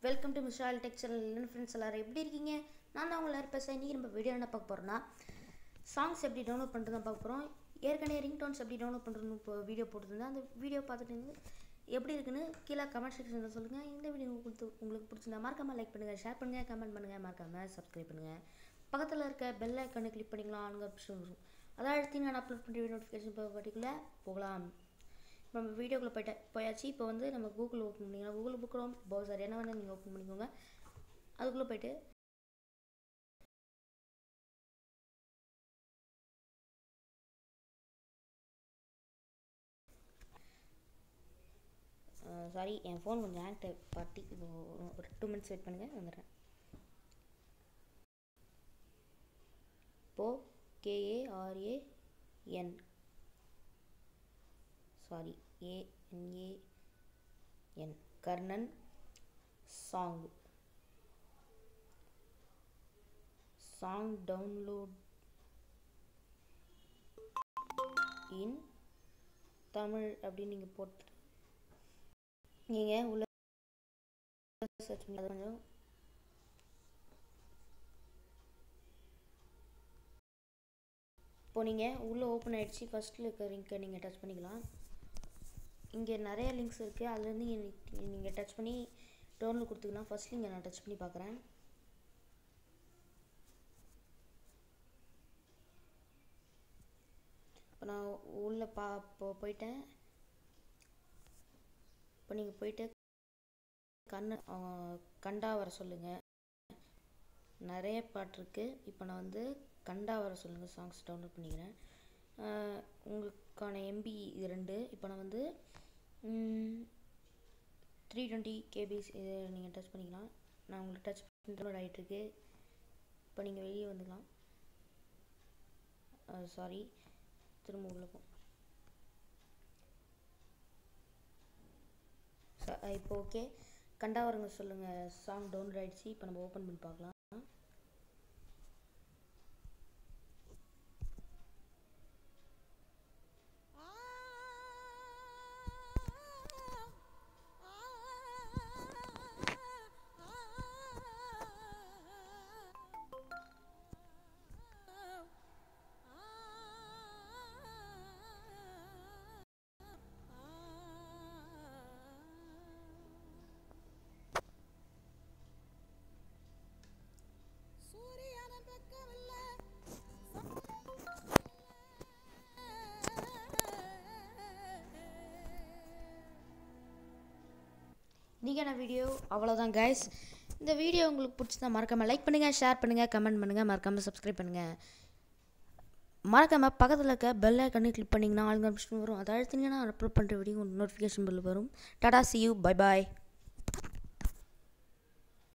welcome to mister tech channel friends எல்லாரும் எப்படி இருக்கீங்க நான் தான் உங்களை பேச இன்றைக்கி நம்ம வீடியோ என்ன பார்க்க போகிறோம்னா சாங்ஸ் எப்படி டவுன்லோட் பண்ணுறது தான் பார்க்க போகிறோம் ஏற்கனவே ரிங்டோன்ஸ் எப்படி டவுன்லோட் பண்ணுறதுன்னு இப்போ வீடியோ போட்டிருந்தேன் அந்த வீடியோ பார்த்துட்டு இருந்து எப்படி இருக்குன்னு கீழே கமெண்ட் செக்ஷனில் சொல்லுங்கள் இந்த வீடியோ உங்களுக்கு உங்களுக்கு பிடிச்சிருந்தா மறக்காமல் லைக் பண்ணுங்கள் ஷேர் பண்ணுங்கள் கமெண்ட் பண்ணுங்கள் மறக்காமல் சப்ஸ்கிரைப் பண்ணுங்கள் பக்கத்தில் இருக்க பெல் ஐக்கனை கிளிக் பண்ணிக்கலாம் ஆளுங்க ஆப்ஷன் வரும் அதை அழுத்தி நான் அப்லோட் பண்ணுற நோட்டிஃபிகேஷன் இப்போ பர்டிகுலர் போகலாம் இப்போ நம்ம வீடியோக்குள்ளே போயிட்ட போயாச்சு இப்போ வந்து நம்ம கூகுள் ஓப்பன் பண்ணிக்கலாம் கூகுள் புக் க்ரோம் பவுசர் என்ன வேணால் நீங்கள் ஓப்பன் பண்ணிக்கோங்க அதுக்குள்ளே போயிட்டு சாரி என் ஃபோன் கொஞ்சம் ஹேங் டைப் பார்ட்டி இப்போ ஒரு டூ மினிட்ஸ் வெயிட் பண்ணுங்கள் வந்துடுறேன் இப்போ K A R A N sorry A N A N Karnan song song download in Tamil அப்படின்னு நீங்கள் போட்டு நீங்கள் உள்ள சர்ச் பண்ணி அது கொஞ்சம் இப்போ நீங்கள் உள்ளே ஓப்பன் ஆகிடுச்சு ஃபஸ்ட்டில் இருக்க லிங்க்கை நீங்கள் டச் பண்ணிக்கலாம் இங்கே நிறைய லிங்க்ஸ் இருக்குது அதுலேருந்து நீங்கள் டச் பண்ணி டவுன்லோட் கொடுத்துக்கலாம் ஃபஸ்ட் லிங்கை நான் டச் பண்ணி பார்க்குறேன் இப்போ நான் உள்ளே பா இப்போ போயிட்டேன் இப்போ நீங்கள் போயிட்டு கண்ணு கண்டா வர சொல்லுங்கள் நிறைய பாட்டு இருக்குது இப்போ நான் வந்து கண்டா வர சொல்லுங்கள் சாங்ஸ் டவுன்லோட் பண்ணிக்கிறேன் உங்களுக்கான எம்பி இது ரெண்டு இப்போ நான் வந்து த்ரீ டுவெண்ட்டி கேபிஸ் இது நீங்கள் டச் பண்ணிக்கலாம் நான் உங்களுக்கு டச் டவுன்லோட் ஆகிட்டுருக்கு இப்போ நீங்கள் வெளியே வந்துக்கலாம் சாரி திரும்ப உள்ள போ இப்போ ஓகே கண்டாவரங்க சொல்லுங்கள் சாங் டவுன்லோட் ஆகிடுச்சு இப்போ நம்ம ஓப்பன் பண்ணி பார்க்கலாம் இன்றைக்கான வீடியோ அவ்வளோதான் கைஸ் இந்த வீடியோ உங்களுக்கு பிடிச்சிருந்தா மறக்காமல் லைக் பண்ணுங்கள் ஷேர் பண்ணுங்கள் கமெண்ட் பண்ணுங்கள் மறக்காமல் சப்ஸ்கிரைப் பண்ணுங்கள் மறக்காமல் பக்கத்தில் இருக்க பெல் ஐக்கனு கிளிக் பண்ணிங்கன்னா ஆளுங்க வரும் அதை அழுத்தினீங்கன்னா அப்லோட் பண்ணுற வீடியோ நோட்டிஃபிகேஷன் பில் வரும் tata see you bye bye